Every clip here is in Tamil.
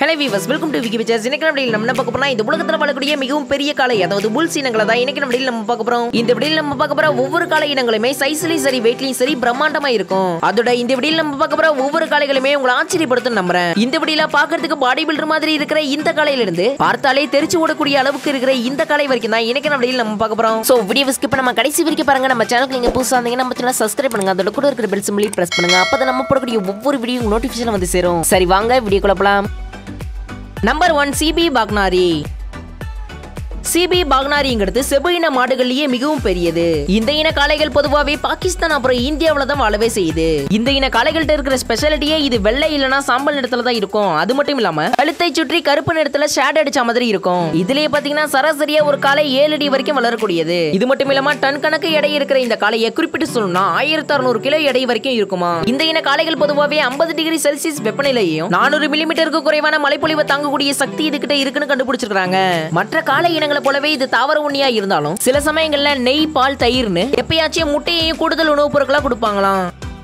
hello viewers welcome to Vicky pictures இன்னைக்கு நம்ம நம்ம என்ன பார்க்க போறோம் இந்த உலகத்துல வாழக்கூடிய மிகவும் பெரிய காளை அதாவது புல்ஸ் இனங்களை தான் இன்னைக்கு நம்ம நம்ம பார்க்க போறோம் இந்த விடையில் நம்ம பார்க்க போற ஒவ்வொரு காளை இனங்களுமே சைஸ்லயும் சரி வெயிட்லயும் சரி பிரம்மாண்டமா இருக்கும் அதோட இந்த விடையில் நம்ம பார்க்க போற ஒவ்வொரு காளைகளுமே உங்களை ஆச்சரியப்படுத்தும் நம்புறேன் இந்த விடையில பார்க்கிறதுக்கு பாடி பில்டர் மாதிரி இருக்கிற இந்த காளையில இருந்து பார்த்தாலே தெரிச்சு ஓடக்கூடிய அளவுக்கு இருக்கிற இந்த காளை வரைக்கும் தான் இன்னைக்கு நம்ம விடையில் நம்ம பார்க்க போறோம் சோ வீடியோ ஸ்கிப் நம்ம கடைசி வரைக்கும் பாருங்க நம்ம சேனலுக்கு நீங்க புதுசா இருந்தீங்கன்னா நம்ம சேனல் சப்ஸ்கிரைப் பண்ணுங்க அதோட கூட இருக்கிற பெல் சிம்பிளி பிரஸ் பண்ணுங்க அப்பதான் நம்ம போடக்கூடிய ஒவ்வொரு வீடியோ நோட்டிபிகேஷன் வந்து சேரும் சரி வாங்க வீடியோக்குள்ள போலாம் நம்பர் ஒன் சிபி பாக்னாரி சிபி பாக்னாரிங்கிறது செபு இன மாடுகள்லயே மிகவும் பெரியது இந்த இன காளைகள் பொதுவாகவே பாகிஸ்தான் அப்புறம் இந்தியாவுல தான் வாழவே செய்யுது இந்த இன காளைகள்ட்ட இருக்கிற ஸ்பெஷாலிட்டியே இது வெள்ளை இல்லனா சாம்பல் நிறத்துல தான் இருக்கும் அது மட்டும் இல்லாம கழுத்தை சுற்றி கருப்பு நிறத்துல ஷேட் அடிச்ச மாதிரி இருக்கும் இதுலயே பாத்தீங்கன்னா சராசரியா ஒரு காளை ஏழு அடி வரைக்கும் வளரக்கூடியது இது மட்டும் இல்லாம டன் கணக்கு எடை இருக்கிற இந்த காளையை குறிப்பிட்டு சொல்லணும்னா ஆயிரத்தி அறுநூறு கிலோ எடை வரைக்கும் இருக்குமா இந்த இன காளைகள் பொதுவாகவே ஐம்பது டிகிரி செல்சியஸ் வெப்பநிலையும் நானூறு மில்லிமீட்டருக்கு குறைவான மழைப்பொழிவை தாங்கக்கூடிய சக்தி இதுகிட்ட இருக்குன்னு கண்டுபிடிச்சிருக்காங்க மற்ற காளை இனங்களை போலவே இது தாவர உண்ணியா இருந்தாலும் சில சமயங்கள்ல நெய் பால் தயிர்னு எப்பயாச்சும் முட்டையையும் கூடுதல் உணவுப் பொருட்களா கொடுப்பாங்களாம்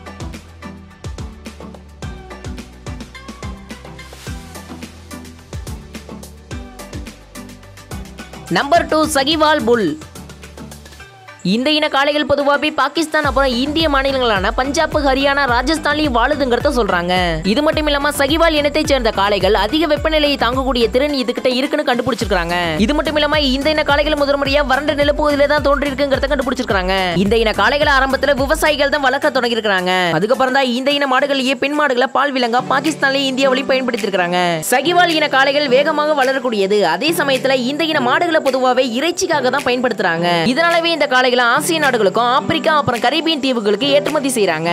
நம்பர் டூ சகிவால் புல் இந்த இன காளைகள் பொதுவாகவே பாகிஸ்தான் அப்புறம் இந்திய மாநிலங்களான பஞ்சாப் ஹரியானா ராஜஸ்தான்லயும் வாழுதுங்கிறத சொல்றாங்க இது மட்டும் இல்லாம சகிவால் இனத்தை சேர்ந்த காளைகள் அதிக வெப்பநிலையை தாங்கக்கூடிய திறன் இதுகிட்ட இருக்குன்னு கண்டுபிடிச்சிருக்காங்க இது மட்டும் இல்லாம இந்த இன காளைகள் முதல் முறையா வறண்ட நிலப்பகுதியில தான் தோன்றி இருக்குங்கிறத கண்டுபிடிச்சிருக்காங்க இந்த இன காளைகளை ஆரம்பத்துல விவசாயிகள் தான் வளர்க்க தொடங்கி இருக்காங்க அதுக்கப்புறம் தான் இந்த இன மாடுகளையே பெண் மாடுகளை பால் விலங்கா பாகிஸ்தான்லயும் இந்தியாவிலையும் பயன்படுத்தி இருக்காங்க சகிவால் இன காளைகள் வேகமாக வளரக்கூடியது அதே சமயத்துல இந்த இன மாடுகளை பொதுவாகவே இறைச்சிக்காக தான் பயன்படுத்துறாங்க இதனாலவே இந்த காளைகளை ஆசிய நாடுகளுக்கும் ஆப்பிரிக்கா அப்புறம் கரீபியன் தீவுகளுக்கு ஏற்றுமதி செய்றாங்க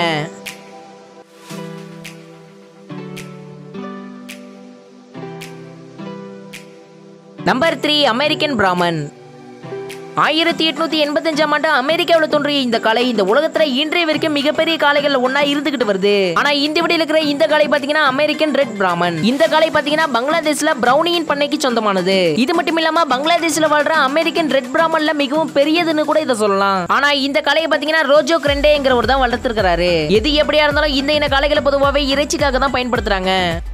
நம்பர் த்ரீ அமெரிக்கன் பிராமன் ஆயிரத்தி எட்நூத்தி எண்பத்தஞ்சாம் ஆண்டு அமெரிக்காவில் தோன்றிய இந்த காளை இந்த உலகத்துல இன்றைய வரைக்கும் மிகப்பெரிய காளைகள் ஒன்னா இருந்துகிட்டு வருது ஆனா இந்த விடையில் இருக்கிற இந்த காளை பாத்தீங்கன்னா அமெரிக்கன் ரெட் பிராமன் இந்த காளை பாத்தீங்கன்னா பங்களாதேஷ்ல பிரவுனியின் பண்ணைக்கு சொந்தமானது இது மட்டும் இல்லாம பங்களாதேஷ்ல வாழ்ற அமெரிக்கன் ரெட் பிராமன்ல மிகவும் பெரியதுன்னு கூட இதை சொல்லலாம் ஆனா இந்த காளையை பாத்தீங்கன்னா ரோஜோ கிரெண்டேங்கிறவர் தான் வளர்த்திருக்கிறாரு எது எப்படியா இருந்தாலும் இந்த இன காளைகளை பொதுவாகவே இறைச்சிக்காக தான் பயன்படுத்துறாங்க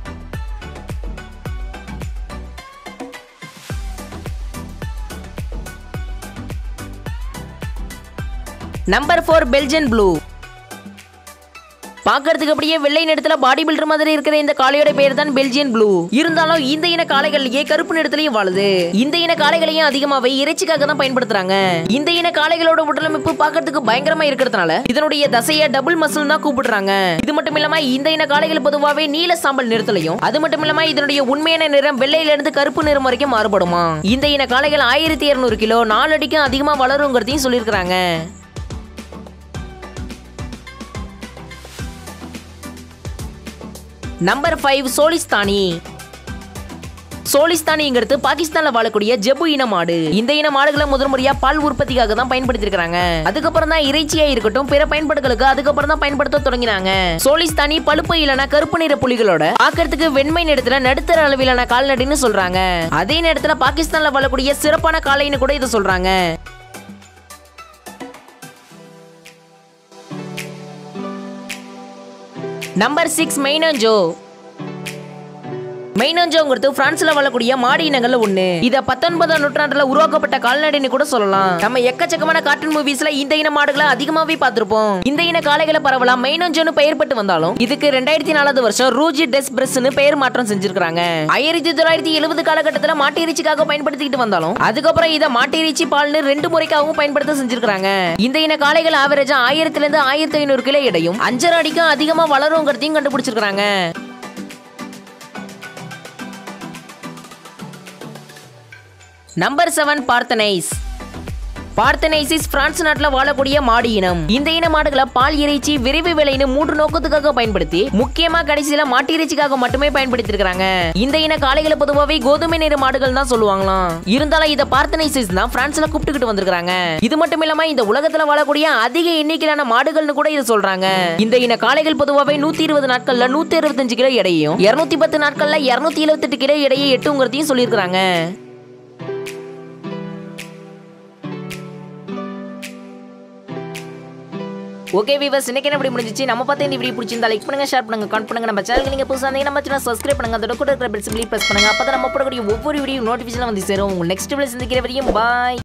நம்பர் ஃபோர் பெல்ஜியன் ப்ளூ பார்க்கறதுக்கு அப்படியே வெள்ளை நிறத்துல பாடி பில்டர் மாதிரி இருக்கிற இந்த காளையோட பேர் தான் பெல்ஜியன் ப்ளூ இருந்தாலும் இந்த இன காளைகள்லயே கருப்பு நிறத்துலயும் வாழுது இந்த இன காளைகளையும் அதிகமாவே இறைச்சிக்காக தான் பயன்படுத்துறாங்க இந்த இன காளைகளோட உடலமைப்பு பார்க்கறதுக்கு பயங்கரமா இருக்கிறதுனால இதனுடைய தசைய டபுள் மசில் தான் கூப்பிடுறாங்க இது மட்டும் இல்லாம இந்த இன காளைகள் பொதுவாகவே நீல சாம்பல் நிறத்துலயும் அது மட்டும் இல்லாம இதனுடைய உண்மையான நிறம் வெள்ளையில இருந்து கருப்பு நிறம் வரைக்கும் மாறுபடுமா இந்த இன காளைகள் ஆயிரத்தி இருநூறு கிலோ நாலு அடிக்கும் அதிகமா வளருங்கிறதையும் சொல்லியிருக்கிறாங்க நம்பர் ஃபைவ் சோலிஸ்தானி சோலிஸ்தானிங்கிறது பாகிஸ்தான்ல வாழக்கூடிய ஜெபு இன மாடு இந்த இன மாடுகளை முதல் முறையா பால் உற்பத்திக்காக தான் பயன்படுத்திருக்காங்க அதுக்கப்புறம் தான் இறைச்சியா இருக்கட்டும் பிற பயன்பாடுகளுக்கு அதுக்கப்புறம் தான் பயன்படுத்த தொடங்கினாங்க சோலிஸ்தானி பழுப்பு இல்லனா கருப்பு நிற புலிகளோட பார்க்கறதுக்கு வெண்மை நிறத்துல நடுத்தர அளவிலான கால்நடைன்னு சொல்றாங்க அதே நேரத்துல பாகிஸ்தான்ல வாழக்கூடிய சிறப்பான காளைன்னு கூட இதை சொல்றாங்க நம்பர் சிக்ஸ் மெய்னஞ்சோ மெய்னஞ்சோங்கிறது பிரான்ஸ்ல வாழக்கூடிய மாடி இனங்கள்ல ஒண்ணு இத பத்தொன்பதாம் நூற்றாண்டுல உருவாக்கப்பட்ட கால்நடைன்னு கூட சொல்லலாம் நம்ம எக்கச்சக்கமான கார்ட்டூன் மூவிஸ்ல இந்த இன மாடுகளை அதிகமாவே பார்த்திருப்போம் இந்த இன காளைகளை பரவலா மெய்னஞ்சோன்னு பெயர் பெற்று வந்தாலும் இதுக்கு ரெண்டாயிரத்தி நாலாவது வருஷம் ரூஜி டெஸ் பிரஸ்னு பெயர் மாற்றம் செஞ்சிருக்காங்க ஆயிரத்தி தொள்ளாயிரத்தி எழுபது காலகட்டத்துல மாட்டு இறைச்சிக்காக பயன்படுத்திக்கிட்டு வந்தாலும் அதுக்கப்புறம் இதை மாட்டு இறைச்சி பால்னு ரெண்டு முறைக்காகவும் பயன்படுத்த செஞ்சிருக்காங்க இந்த இன காளைகள் ஆவரேஜா ஆயிரத்துல இருந்து ஆயிரத்தி ஐநூறு கிலோ எடையும் அஞ்சரை அடிக்கும் அதிகமா வளருங்கிறதையும் கண்டுபிடிச்சிருக்காங்க நம்பர் செவன் பார்த்தனைஸ் பார்த்தனைசிஸ் பிரான்ஸ் நாட்டுல வாழக்கூடிய மாடு இனம் இந்த இன மாடுகளை பால் இறைச்சி விரைவு விலைன்னு மூன்று நோக்கத்துக்காக பயன்படுத்தி முக்கியமா கடைசியில மாட்டு இறைச்சிக்காக மட்டுமே பயன்படுத்தி இருக்காங்க இந்த இன காளைகளை பொதுவாகவே கோதுமை நிற மாடுகள் தான் சொல்லுவாங்களாம் இருந்தாலும் இதை பார்த்தனைசிஸ் தான் பிரான்ஸ்ல கூப்பிட்டுக்கிட்டு வந்திருக்காங்க இது மட்டும் இல்லாம இந்த உலகத்துல வாழக்கூடிய அதிக எண்ணிக்கையிலான மாடுகள்னு கூட இதை சொல்றாங்க இந்த இன காளைகள் பொதுவாகவே நூத்தி இருபது நாட்கள்ல நூத்தி அறுபத்தஞ்சு கிலோ எடையும் இருநூத்தி பத்து நாட்கள்ல இருநூத்தி எழுபத்தெட்டு கிலோ எடையை எட்டுங்கிறதையும் சொல்லியிருக்காங்க ஓகே வீவர்ஸ் இன்னைக்கு என்ன இப்படி முடிஞ்சிச்சு நம்ம பார்த்து இந்த வீடியோ பிடிச்சிருந்தா லைக் பண்ணுங்க ஷேர் பண்ணுங்க கமெண்ட் பண்ணுங்க நம்ம சேனலுக்கு நீங்க புதுசாக இருந்தீங்க நம்ம சேனல் சப்ஸ்கிரைப் பண்ணுங்க அதோட கூட இருக்கிற பெல் சிம்பிளி பிரஸ் பண்ணுங்க அப்பதான் நம்ம போடக்கூடிய ஒவ்வொரு வீடியோ நோட்டிஃபிகேஷன் வந்து சேரும் உங்க நெக்ஸ்ட் வீடியோ சந்திக்கிற வரையும் பாய்